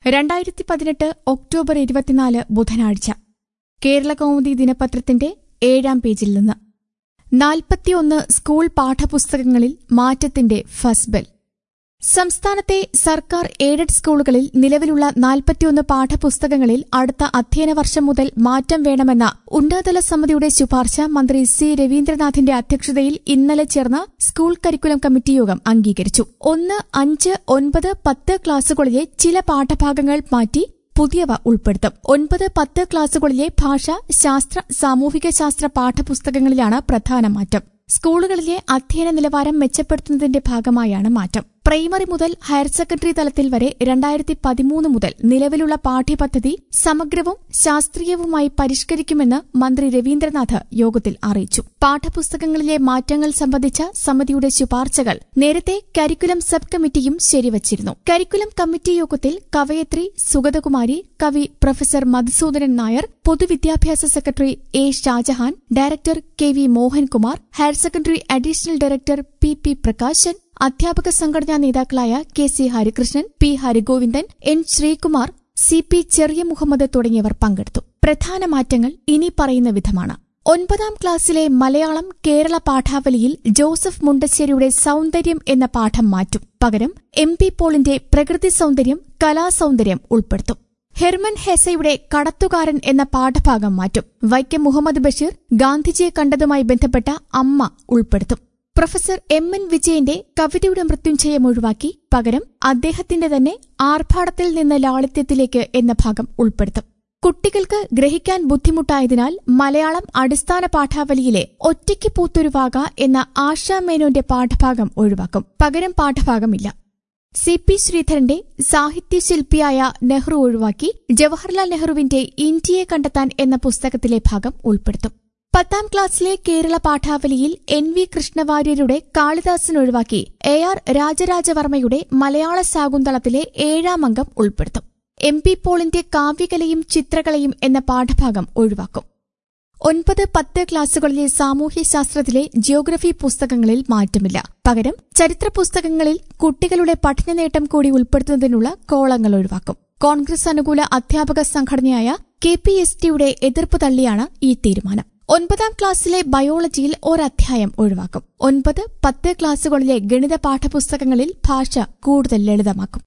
രണ്ടായിരത്തി പതിനെട്ട് ഒക്ടോബർ ഇരുപത്തിനാല് ബുധനാഴ്ച കേരള കൗമുദി ദിനപത്രത്തിന്റെ ഏഴാം പേജിൽ നിന്ന് നാൽപ്പത്തിയൊന്ന് സ്കൂൾ പാഠപുസ്തകങ്ങളിൽ മാറ്റത്തിന്റെ ഫസ്ബെൽ സംസ്ഥാനത്തെ സർക്കാർ എയ്ഡഡ് സ്കൂളുകളിൽ നിലവിലുള്ള നാൽപ്പത്തിയൊന്ന് പാഠപുസ്തകങ്ങളിൽ അടുത്ത അധ്യയന വർഷം മുതൽ മാറ്റം വേണമെന്ന ഉന്നതതല സമിതിയുടെ ശുപാർശ മന്ത്രി സി രവീന്ദ്രനാഥിന്റെ അധ്യക്ഷതയിൽ ഇന്നലെ ചേർന്ന സ്കൂൾ കരിക്കുലം കമ്മിറ്റി യോഗം അംഗീകരിച്ചു ഒന്ന് അഞ്ച് ഒൻപത് പത്ത് ക്ലാസുകളിലെ ചില പാഠഭാഗങ്ങൾ മാറ്റി പുതിയവ ഉൾപ്പെടുത്തും ഒൻപത് പത്ത് ക്ലാസുകളിലെ ഭാഷ ശാസ്ത്ര സാമൂഹിക ശാസ്ത്ര പാഠപുസ്തകങ്ങളിലാണ് പ്രധാന മാറ്റം സ്കൂളുകളിലെ അധ്യയന നിലവാരം മെച്ചപ്പെടുത്തുന്നതിന്റെ ഭാഗമായാണ് മാറ്റം പ്രൈമറി മുതൽ ഹയർ സെക്കൻഡറി തലത്തിൽ വരെ രണ്ടായിരത്തി പതിമൂന്ന് മുതൽ നിലവിലുള്ള പാഠ്യപദ്ധതി സമഗ്രവും ശാസ്ത്രീയവുമായി പരിഷ്കരിക്കുമെന്ന് മന്ത്രി രവീന്ദ്രനാഥ് യോഗത്തിൽ അറിയിച്ചു പാഠപുസ്തകങ്ങളിലെ മാറ്റങ്ങൾ സംബന്ധിച്ച സമിതിയുടെ ശുപാർശകൾ നേരത്തെ കരിക്കുലം സബ് കമ്മിറ്റിയും ശരിവച്ചിരുന്നു കരിക്കുലം കമ്മിറ്റി യോഗത്തിൽ കവയത്രി സുഗതകുമാരി കവി പ്രൊഫസർ മധുസൂദനൻ നായർ പൊതുവിദ്യാഭ്യാസ secretary A Shajahan director K V Mohankumar higher secondary additional director P P Prakashan അധ്യാപക സംഘടനാ നേതാക്കളായ K C Harikrishnan P Harigovindan N Sreekumar C P Cheriya Muhammad തുടങ്ങിയവർ പങ്കെടുത്തു പ്രധാന മാറ്റങ്ങൾ ഇനി പറയുന്ന വിധമാണ് ഒൻപതാം ക്ലാസ്സിലെ മലയാളം കേരള പാഠാവലിയിൽ ജോസഫ് മുണ്ടശ്ശേരിയുടെ സൌന്ദര്യം എന്ന പാഠം മാറ്റും പകരം എം പി പോളിന്റെ പ്രകൃതി സൌന്ദര്യം കലാസൌന്ദര്യം ഉൾപ്പെടുത്തും ഹെർമൻ ഹെസയുടെ കടത്തുകാരൻ എന്ന പാഠഭാഗം മാറ്റും വൈക്കം മുഹമ്മദ് ബഷീർ ഗാന്ധിജിയെ കണ്ടതുമായി ബന്ധപ്പെട്ട അമ്മ ഉൾപ്പെടുത്തും പ്രൊഫസർ എം എൻ വിജയന്റെ കവിതയുടെ മൃത്യുഞ്ജയം ഒഴിവാക്കി പകരം അദ്ദേഹത്തിന്റെ തന്നെ ആർഭാടത്തിൽ നിന്ന് ലാളിത്യത്തിലേക്ക് എന്ന ഭാഗം ഉൾപ്പെടുത്തും കുട്ടികൾക്ക് ഗ്രഹിക്കാൻ ബുദ്ധിമുട്ടായതിനാൽ മലയാളം അടിസ്ഥാന പാഠാവലിയിലെ ഒറ്റയ്ക്ക് പൂത്തൊരു വാക എന്ന ആശാ മേനോന്റെ പാഠഭാഗം ഒഴിവാക്കും പകരം പാഠഭാഗമില്ല സി പി ശ്രീധരന്റെ സാഹിത്യശില്പിയായ നെഹ്റു ഒഴിവാക്കി ജവഹർലാൽ നെഹ്റുവിന്റെ ഇന്ത്യയെ കണ്ടെത്താൻ എന്ന പുസ്തകത്തിലെ ഭാഗം ഉൾപ്പെടുത്തും പത്താം ക്ലാസ്സിലെ കേരള പാഠാവലിയിൽ എൻ വി കൃഷ്ണവാര്യരുടെ കാളിദാസൻ ഒഴിവാക്കി എ ആർ രാജരാജവർമ്മയുടെ മലയാള ശാകുന്തളത്തിലെ ഏഴാം അംഗം ഉൾപ്പെടുത്തും എം പി പോളിന്റെ കാവ്യകലയും ചിത്രകലയും എന്ന പാഠഭാഗം ഒഴിവാക്കും ഒൻപത് പത്ത് ക്ലാസുകളിലെ സാമൂഹ്യശാസ്ത്രത്തിലെ ജിയോഗ്രഫി പുസ്തകങ്ങളിൽ മാറ്റമില്ല പകരം ചരിത്ര പുസ്തകങ്ങളിൽ കുട്ടികളുടെ പഠനനേട്ടം കൂടി ഉൾപ്പെടുത്തുന്നതിനുള്ള കോളങ്ങൾ ഒഴിവാക്കും കോൺഗ്രസ് അനുകൂല അധ്യാപക സംഘടനയായ കെ പി എസ് ടിയുടെ എതിർപ്പ് തള്ളിയാണ് ഈ തീരുമാനം ഒൻപതാം ക്ലാസ്സിലെ ബയോളജിയിൽ ഒരധ്യായം ഒഴിവാക്കും ഒൻപത് പത്ത് ക്ലാസുകളിലെ ഗണിത പാഠപുസ്തകങ്ങളിൽ ഭാഷ കൂടുതൽ ലളിതമാക്കും